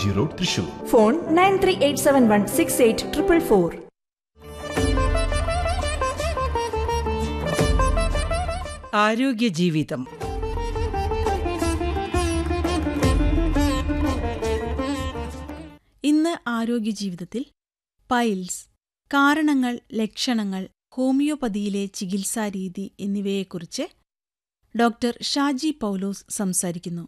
G road Thrissur phone nine three eight seven one six eight triple four ആരോഗ്യ ജീവിതം ഇന്ന് ആരോഗ്യ ജീവിതത്തിൽ പൈൽസ് കാരണങ്ങൾ ലക്ഷണങ്ങൾ ഹോമിയോപ്പതിയിലെ ചികിത്സാരീതി എന്നിവയെക്കുറിച്ച് ഡോക്ടർ ഷാജി പൗലോസ് സംസാരിക്കുന്നു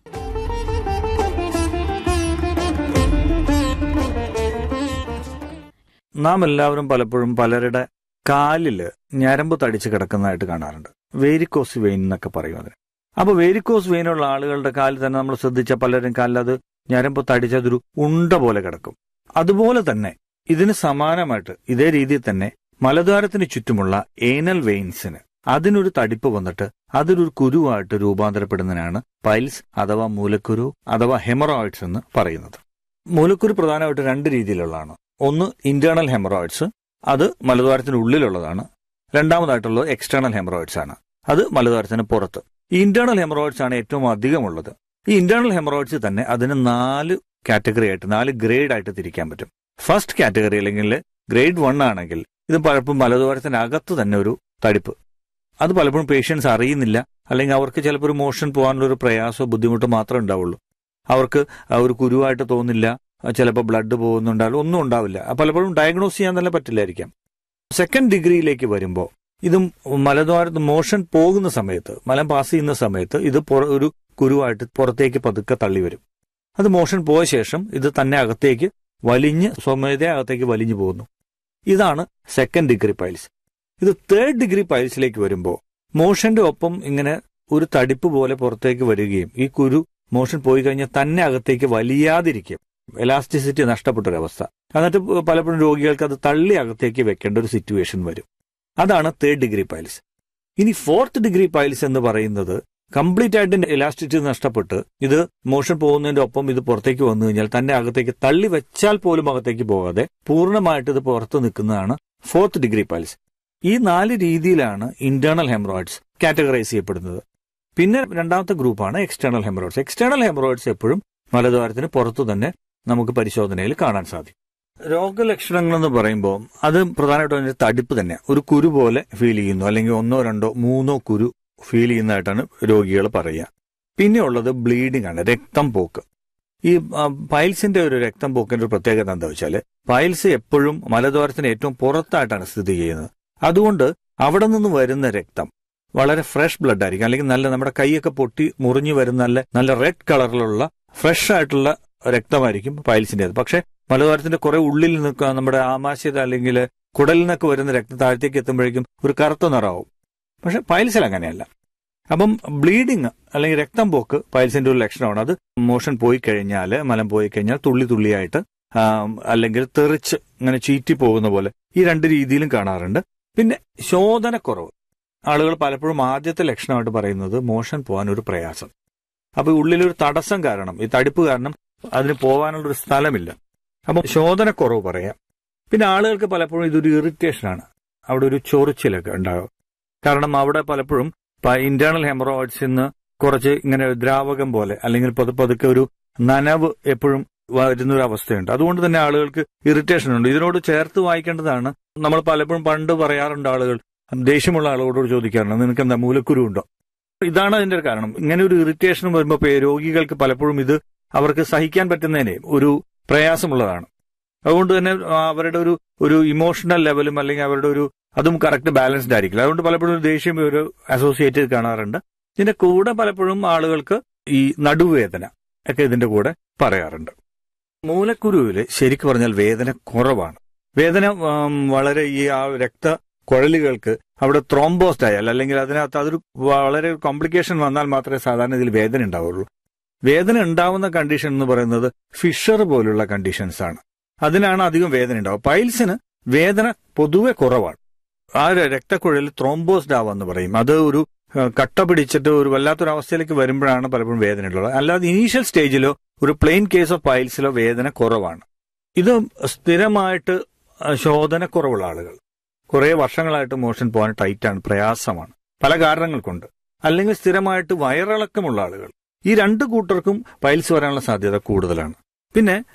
നാം എല്ലാവരും പലപ്പോഴും പലരുടെ കാലില് ഞരമ്പ് തടിച്ച് കിടക്കുന്നതായിട്ട് കാണാറുണ്ട് വേരിക്കോസ് വെയിൻ എന്നൊക്കെ പറയും അതിന് അപ്പൊ വേരിക്കോസ് വെയിനുള്ള ആളുകളുടെ കാലിൽ തന്നെ നമ്മൾ ശ്രദ്ധിച്ച പലരും കാലിൽ അത് ഞരമ്പ് തടിച്ചതൊരു ഉണ്ട പോലെ കിടക്കും അതുപോലെ തന്നെ ഇതിന് സമാനമായിട്ട് ഇതേ രീതിയിൽ തന്നെ മലദ്വാരത്തിന് ചുറ്റുമുള്ള ഏനൽ വെയിൻസിന് അതിനൊരു തടിപ്പ് വന്നിട്ട് അതൊരു കുരുവായിട്ട് രൂപാന്തരപ്പെടുന്നതിനാണ് പൈൽസ് അഥവാ മൂലക്കുരു അഥവാ ഹെമറോയിഡ്സ് എന്ന് പറയുന്നത് മൂലക്കുരു പ്രധാനമായിട്ട് രണ്ട് രീതിയിലുള്ളതാണ് ഒന്ന് ഇന്റേണൽ ഹെമറോയിഡ്സ് അത് മലദ്വാരത്തിന് ഉള്ളിലുള്ളതാണ് രണ്ടാമതായിട്ടുള്ളത് എക്സ്റ്റേണൽ ഹെമറോയിഡ്സ് ആണ് അത് മലദ്വാരത്തിന് പുറത്ത് ഈ ഇന്റേണൽ ഹെമറോയിഡ്സ് ആണ് ഏറ്റവും അധികമുള്ളത് ഈ ഇന്റേണൽ ഹെമറോയിഡ്സ് തന്നെ അതിന് നാല് കാറ്റഗറി ആയിട്ട് നാല് ഗ്രേഡ് ആയിട്ട് തിരിക്കാൻ പറ്റും ഫസ്റ്റ് കാറ്റഗറി അല്ലെങ്കിൽ ഗ്രേഡ് വൺ ആണെങ്കിൽ ഇത് പലപ്പോഴും മലദ്വാരത്തിനകത്ത് തന്നെ ഒരു തടിപ്പ് അത് പലപ്പോഴും പേഷ്യൻസ് അറിയുന്നില്ല അല്ലെങ്കിൽ അവർക്ക് ചിലപ്പോൾ ഒരു മോഷൻ പോകാനുള്ള ഒരു പ്രയാസമോ ബുദ്ധിമുട്ടോ മാത്രമേ ഉണ്ടാവുള്ളൂ അവർക്ക് ആ ഒരു കുരുവായിട്ട് തോന്നില്ല ചിലപ്പോൾ ബ്ലഡ് പോകുന്നുണ്ടാവില്ല ഒന്നും ഉണ്ടാവില്ല ആ പലപ്പോഴും ഡയഗ്നോസ് ചെയ്യാൻ തന്നെ പറ്റില്ലായിരിക്കാം സെക്കൻഡ് ഡിഗ്രിയിലേക്ക് വരുമ്പോൾ ഇതും മലദ്വാരത്ത് മോഷൻ പോകുന്ന സമയത്ത് മലം പാസ് ചെയ്യുന്ന സമയത്ത് ഇത് പുറ- ഒരു കുരുവായിട്ട് പുറത്തേക്ക് പതുക്കെ തള്ളി വരും അത് മോഷൻ പോയ ശേഷം ഇത് തന്നെ അകത്തേക്ക് വലിഞ്ഞ് സ്വമേധയ അകത്തേക്ക് വലിഞ്ഞു പോകുന്നു ഇതാണ് സെക്കൻഡ് ഡിഗ്രി പൈൽസ് ഇത് തേർഡ് ഡിഗ്രി പൈൽസിലേക്ക് വരുമ്പോൾ മോഷന്റെ ഒപ്പം ഇങ്ങനെ ഒരു തടിപ്പ് പോലെ പുറത്തേക്ക് വരികയും ഈ കുരു മോഷൻ പോയി കഴിഞ്ഞാൽ തന്നെ അകത്തേക്ക് വലിയാതിരിക്കും എലാസ്റ്റിസിറ്റി നഷ്ടപ്പെട്ടൊരവസ്ഥ എന്നിട്ട് പലപ്പോഴും രോഗികൾക്ക് അത് തള്ളി അകത്തേക്ക് വെക്കേണ്ട ഒരു സിറ്റുവേഷൻ വരും അതാണ് തേർഡ് ഡിഗ്രി പൈൽസ് ഇനി ഫോർത്ത് ഡിഗ്രി പൈൽസ് എന്ന് പറയുന്നത് കംപ്ലീറ്റ് ആയിട്ട് എലാസ്റ്റിസിറ്റി നഷ്ടപ്പെട്ട് ഇത് മോഷൻ പോകുന്നതിന്റെ ഒപ്പം ഇത് പുറത്തേക്ക് വന്നു കഴിഞ്ഞാൽ തന്നെ അകത്തേക്ക് തള്ളി വെച്ചാൽ പോലും അകത്തേക്ക് പോകാതെ പൂർണ്ണമായിട്ട് ഇത് പുറത്ത് നിൽക്കുന്നതാണ് ഫോർത്ത് ഡിഗ്രി പൈൽസ് ഈ നാല് രീതിയിലാണ് ഇന്റേണൽ ഹെമറോയിഡ്സ് കാറ്റഗറൈസ് ചെയ്യപ്പെടുന്നത് പിന്നെ രണ്ടാമത്തെ ഗ്രൂപ്പാണ് എക്സ്റ്റേണൽ ഹെമറോയിഡ്സ് എക്സ്റ്റേണൽ ഹെമറോയിഡ്സ് എപ്പോഴും മലദ്വാരത്തിന് പുറത്തു തന്നെ നമുക്ക് പരിശോധനയിൽ കാണാൻ സാധിക്കും രോഗലക്ഷണങ്ങൾ എന്ന് പറയുമ്പോൾ അത് പ്രധാനമായിട്ടും അതിന്റെ തടിപ്പ് തന്നെ ഒരു കുരു പോലെ ഫീൽ ചെയ്യുന്നു അല്ലെങ്കിൽ ഒന്നോ രണ്ടോ മൂന്നോ കുരു ഫീൽ ചെയ്യുന്നതായിട്ടാണ് രോഗികൾ പറയുക പിന്നെ ഉള്ളത് ബ്ലീഡിംഗ് ആണ് രക്തം പോക്ക് ഈ ആ, പൈൽസിന്റെ ഒരു രക്തം പോക്കിന്റെ ഒരു പ്രത്യേകത എന്താ വെച്ചാൽ പൈൽസ് എപ്പോഴും മലദ്വാരത്തിന് ഏറ്റവും പുറത്തായിട്ടാണ് സ്ഥിതി ചെയ്യുന്നത് അതുകൊണ്ട് അവിടെ നിന്ന് വരുന്ന രക്തം വളരെ ഫ്രഷ് ബ്ലഡ് ആയിരിക്കും അല്ലെങ്കിൽ നല്ല നമ്മുടെ കൈയൊക്കെ പൊട്ടി മുറിഞ്ഞു വരുന്ന നല്ല നല്ല റെഡ് കളറിലുള്ള ഫ്രഷ് ആയിട്ടുള്ള രക്തമായിരിക്കും പൈൽസിന്റേത് പക്ഷെ മലദ്വാരത്തിന്റെ കുറെ ഉള്ളിൽ നിൽക്കുക നമ്മുടെ ആമാശയത അല്ലെങ്കിൽ കുടലിൽ നിന്നൊക്കെ വരുന്ന രക്തം താഴത്തേക്ക് എത്തുമ്പോഴേക്കും ഒരു കറുത്ത നിറാവും പക്ഷെ പൈൽസിൽ അങ്ങനെയല്ല അപ്പം ബ്ലീഡിങ് അല്ലെങ്കിൽ രക്തം പോക്ക് പൈൽസിന്റെ ഒരു ലക്ഷണമാണ് അത് മോഷൻ പോയി കഴിഞ്ഞാൽ മലം പോയി കഴിഞ്ഞാൽ തുള്ളി തുള്ളിയായിട്ട് ആ, അല്ലെങ്കിൽ തെറിച്ച് ഇങ്ങനെ ചീറ്റി പോകുന്ന പോലെ ഈ രണ്ട് രീതിയിലും കാണാറുണ്ട് പിന്നെ ശോധനക്കുറവ് ആളുകൾ പലപ്പോഴും ആദ്യത്തെ ലക്ഷണമായിട്ട് പറയുന്നത് മോഷൻ പോകാൻ ഒരു പ്രയാസം അപ്പൊ ഈ ഉള്ളിലൊരു തടസ്സം കാരണം ഈ തടിപ്പ് കാരണം അതിന് പോകാനുള്ള ഒരു സ്ഥലമില്ല അപ്പൊ ശോധനക്കുറവ് പറയാം പിന്നെ ആളുകൾക്ക് പലപ്പോഴും ഇതൊരു ഇറിറ്റേഷനാണ് അവിടെ ഒരു ചൊറിച്ചിലൊക്കെ ഉണ്ടാകും കാരണം അവിടെ പലപ്പോഴും ഇന്റേണൽ ഹെമറോയിഡ്സ് നിന്ന് കുറച്ച് ഇങ്ങനെ ദ്രാവകം പോലെ അല്ലെങ്കിൽ പതു പതുക്കെ ഒരു നനവ് എപ്പോഴും വരുന്ന ഒരു അവസ്ഥയുണ്ട് അതുകൊണ്ട് തന്നെ ആളുകൾക്ക് ഇറിറ്റേഷൻ ഉണ്ട് ഇതിനോട് ചേർത്ത് വായിക്കേണ്ടതാണ് നമ്മൾ പലപ്പോഴും പണ്ട് പറയാറുണ്ട് ആളുകൾ ദേഷ്യമുള്ള ആളുകളോട് ചോദിക്കാറുണ്ട് നിനക്ക് എന്താ മൂലക്കുരു ഉണ്ടോ ഇതാണ് അതിന്റെ ഒരു കാരണം ഇങ്ങനെ ഒരു ഇറിറ്റേഷൻ വരുമ്പോൾ പേ- രോഗികൾക്ക് പലപ്പോഴും ഇത് അവർക്ക് സഹിക്കാൻ പറ്റുന്നതിന് ഒരു പ്രയാസമുള്ളതാണ് അതുകൊണ്ട് തന്നെ ആ, അവരുടെ ഒരു ഒരു ഇമോഷണൽ ലെവലും അല്ലെങ്കിൽ അവരുടെ ഒരു അതും കറക്റ്റ് ബാലൻസ്ഡ് ആയിരിക്കില്ല അതുകൊണ്ട് പലപ്പോഴും ഒരു ദേഷ്യം ഒരു അസോസിയേറ്റ് ചെയ്ത് കാണാറുണ്ട് ഇതിന്റെ കൂടെ പലപ്പോഴും ആളുകൾക്ക് ഈ നടുവേദന ഒക്കെ ഇതിന്റെ കൂടെ പറയാറുണ്ട് മൂലക്കുരുവില് ശരിക്കും പറഞ്ഞാൽ വേദന കുറവാണ് വേദന ഉം, വളരെ ഈ ആ രക്ത കുഴലുകൾക്ക് അവിടെ ത്രോംബോസ്റ്റ് ആയാൽ അല്ലെങ്കിൽ അതിനകത്ത് അതൊരു വളരെ കോംപ്ലിക്കേഷൻ വന്നാൽ മാത്രമേ സാധാരണ ഇതിൽ വേദന ഉണ്ടാവുള്ളൂ വേദന ഉണ്ടാവുന്ന കണ്ടീഷൻ എന്ന് പറയുന്നത് ഫിഷർ പോലുള്ള കണ്ടീഷൻസ് ആണ് അതിനാണ് അധികം വേദന ഉണ്ടാവുക പൈൽസിന് വേദന പൊതുവെ കുറവാണ് ആ ഒരു രക്തക്കുഴലിൽ ത്രോംബോസ്ഡ് ആവാന്ന് പറയും അത് ഒരു ആ, കട്ട പിടിച്ചിട്ട് ഒരു വല്ലാത്തൊരു അവസ്ഥയിലേക്ക് വരുമ്പോഴാണ് പലപ്പോഴും വേദന ഉള്ളത് അല്ലാതെ ഇനീഷ്യൽ സ്റ്റേജിലോ ഒരു പ്ലെയിൻ കേസ് ഓഫ് പൈൽസിലോ വേദന കുറവാണ് ഇത് സ്ഥിരമായിട്ട് ആ, ശോധനക്കുറവുള്ള ആളുകൾ കുറെ വർഷങ്ങളായിട്ട് മോഷൻ പോകാൻ ടൈറ്റാണ് പ്രയാസമാണ് പല കാരണങ്ങൾ കൊണ്ട് അല്ലെങ്കിൽ സ്ഥിരമായിട്ട് വയറിളക്കമുള്ള ആളുകൾ ഈ രണ്ട് കൂട്ടർക്കും പൈൽസ് വരാനുള്ള സാധ്യത കൂടുതലാണ് പിന്നെ